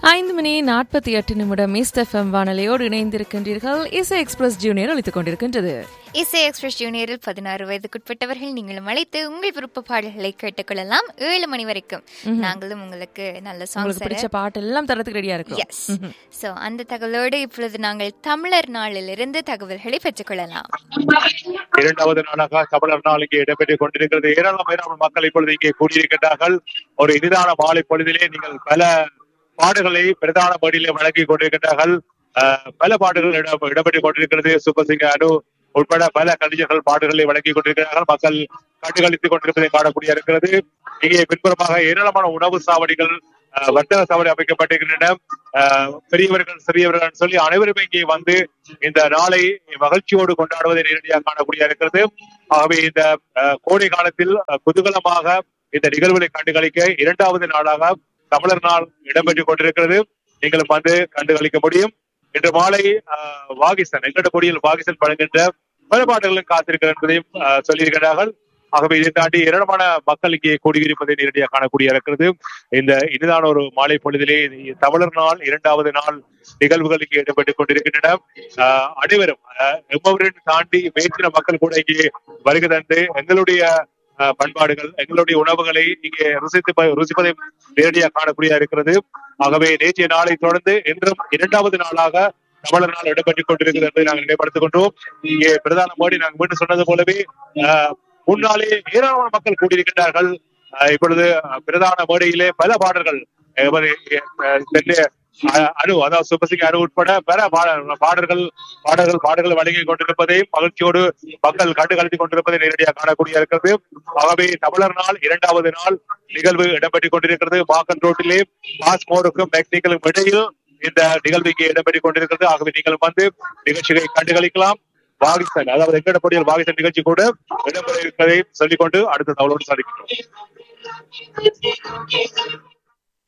ஐந்து மணி நாற்பத்தி எட்டு நிமிடம் ஈஸ்ட் எஃப்எம் வானொலியோடு இணைந்திருக்கின்றீர்கள் இசை எக்ஸ்பிரஸ் ஜூனியர் அளித்துக் கொண்டிருக்கின்றது இசை எக்ஸ்பிரஸ் ஜூனியரில் பதினாறு வயதுக்குட்பட்டவர்கள் நீங்களும் அழைத்து உங்கள் விருப்ப பாடல்களை கேட்டுக்கொள்ளலாம் ஏழு மணி வரைக்கும் நாங்களும் உங்களுக்கு நல்ல சாங்ஸ் உங்களுக்கு பிடிச்ச பாட்டு எல்லாம் தரத்துக்கு ரெடியா இருக்கும் எஸ் சோ அந்த தகவலோடு இப்பொழுது நாங்கள் தமிழர் நாளிலிருந்து தகவல்களை பெற்றுக்கொள்ளலாம் இரண்டாவது நாளாக தமிழர் நாள் இங்கே இடம்பெற்றுக் கொண்டிருக்கிறது ஏராளம் ஏராளம் மக்கள் இப்பொழுது இங்கே கூடியிருக்கின்றார்கள் ஒரு இனிதான மாலை பொழுதிலே நீங்கள் பல பாடுகளை பிரதான மொழியிலே வழங்கி கொண்டிருக்கின்றார்கள் அஹ், பல பாடுகள் இடம் இடம்பெற்றுக் கொண்டிருக்கிறது சூப்பர் சிங்கர் அனு உட்பட பல கலைஞர்கள் பாடுகளை வழங்கி கொண்டிருக்கிறார்கள் மக்கள் கண்டுகளித்துக் கொண்டிருப்பதை காணக்கூடிய இருக்கிறது இங்கே பின்புறமாக ஏராளமான உணவு சாவடிகள் அஹ், வர்த்தக சாவடி அமைக்கப்பட்டிருக்கின்றன அஹ், பெரியவர்கள் சிறியவர்கள் சொல்லி அனைவருமே இங்கே வந்து இந்த நாளை மகிழ்ச்சியோடு கொண்டாடுவதை நேரடியாக காணக்கூடிய இருக்கிறது ஆகவே இந்த அஹ், கோடை காலத்தில் அஹ், குதூகலமாக இந்த நிகழ்வுகளை கண்டுகளிக்க இரண்டாவது நாளாக தமிழர் நாள் இடம்பெற்றுக் கொண்டிருக்கிறது நீங்களும் வந்து கண்டுகளிக்க முடியும் இன்று மாலை அஹ், வாகிசன் எங்கட கொடியில் வாகிசன் வழங்குகின்ற பல பாட்டுகளும் காத்திருக்கிறது என்பதையும் அஹ், சொல்லியிருக்கிறார்கள் ஆகவே இதை தாண்டி ஏராளமான மக்கள் இங்கே கூடியிருப்பதை நேரடியாக காணக்கூடிய இருக்கிறது இந்த இனிதான ஒரு மாலை பொழுதிலே இது தமிழர் நாள் இரண்டாவது நாள் நிகழ்வுகள் இங்கே இடம்பெற்றுக் கொண்டிருக்கின்றன ஆஹ் அனைவரும் ஆஹ் எம்மவரின் தாண்டி வேற்றின மக்கள் கூட இங்கே வருகை தந்து எங்களுடைய ஆஹ் பண்பாடுகள் எங்களுடைய உணவுகளை இங்கே ருசித்து ப- ருசிப்பதை நேரடியாக காணக்கூடிய இருக்கிறது ஆகவே நேற்றைய நாளை தொடர்ந்து இன்றும் இரண்டாவது நாளாக தமிழர் நாள் இடம்பெற்றுக் கொண்டிருக்கிறது என்பதை நாங்கள் நினைப்படுத்திக் கொண்டோம் இங்கே பிரதான மோடி நாங்கள் மீண்டும் சொன்னது போலவே ஆஹ் முன்னாலே ஏராளமான மக்கள் கூடியிருக்கின்றார்கள் ஆஹ் இப்பொழுது ஆஹ் பிரதான மேடையிலே பல பாடல்கள் எமது, ஆஹ் தென்னை, ஆஹ் அணு அதாவது சுப்பசிங்க அணு உட்பட பல பாட- பாடல்கள் பாடல்கள் பாடல்கள் வழங்கி கொண்டிருப்பதையும் மகிழ்ச்சியோடு மக்கள் கண்டு கழித்துக் கொண்டிருப்பதை நேரடியாக காணக்கூடிய இருக்கிறது ஆகவே தமிழர் நாள் இரண்டாவது நாள் நிகழ்வு இடம்பெற்றுக் கொண்டிருக்கிறது மாக்கன் ரோட்டிலே பாஸ்மோருக்கும் மெக்னிக்கலுக்கும் இடையில் இந்த நிகழ்வு இங்கே இடம்பெற்றுக் கொண்டிருக்கிறது ஆகவே நீங்கள் வந்து நிகழ்ச்சிகளை கண்டுகளிக்கலாம் பாகிஸ்தான் அதாவது எங்கடப்படியில் பாகிஸ்தான் நிகழ்ச்சி கூட இடம்பெற இருப்பதை சொல்லிக்கொண்டு அடுத்த தகவலோடு சந்திக்கிறோம்